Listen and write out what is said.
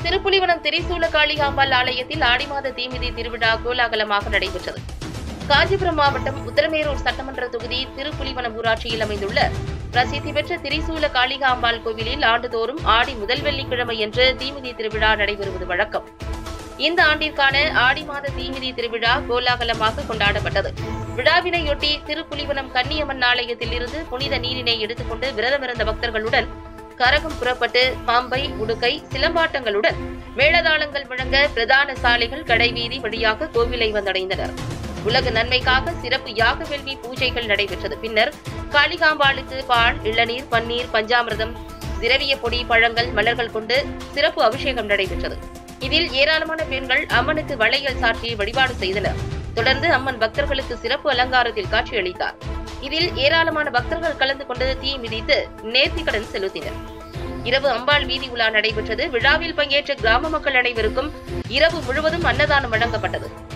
திருப்புலிவனம் திரிசூல காளிகாம்பாள் ஆலயத்தில் ஆடி மாத தீமிதி திருவிழா கோலாகலமாக நடைபெற்றது காஞ்சிபுரம் மாவட்டம் உத்தரமேரூர் சட்டமன்ற தொகுதி திருப்புலிவனம் ஊராட்சியில் அமைந்துள்ள பிரசித்தி பெற்ற திரிசூல காளிகாம்பாள் கோவிலில் ஆண்டுதோறும் ஆடி முதல் வெள்ளிக்கிழமை என்று தீமிதி திருவிழா நடைபெறுவது வழக்கம் இந்த ஆண்டிற்கான ஆடி மாத தீமிதி திருவிழா கோலாகலமாக கொண்டாடப்பட்டது விழாவினையொட்டி திருப்புலிவனம் கன்னியம்மன் ஆலயத்தில் இருந்து புனித நீரினை எடுத்துக்கொண்டு விரதமிருந்த பக்தர்களுடன் கரகம் புறப்பட்டு பம்பை உடுக்கை சிலம்பாட்டங்களுடன் மேளதாளங்கள் முழங்க பிரதான சாலைகள் கடைவீதி வழியாக கோவிலை வந்தடைந்தனர் உலக நன்மைக்காக சிறப்பு யாக வேள்வி பூஜைகள் நடைபெற்றது பின்னர் காளிகாம்பாளுக்கு பால் இளநீர் பன்னீர் பஞ்சாமிர்தம் திரவிய பொடி பழங்கள் மலர்கள் கொண்டு சிறப்பு அபிஷேகம் நடைபெற்றது இதில் ஏராளமான பெண்கள் அம்மனுக்கு வளையல் சாற்றி வழிபாடு செய்தனர் தொடர்ந்து அம்மன் பக்தர்களுக்கு சிறப்பு அலங்காரத்தில் காட்சியளித்தார் இதில் ஏராளமான பக்தர்கள் கலந்து கொண்டு தீ மிதித்து நேர்த்திக்கடன் செலுத்தினர் இரவு அம்பாள் வீதி உலா நடைபெற்றது விழாவில் பங்கேற்ற கிராம மக்கள் அனைவருக்கும் இரவு முழுவதும் அன்னதானம் வழங்கப்பட்டது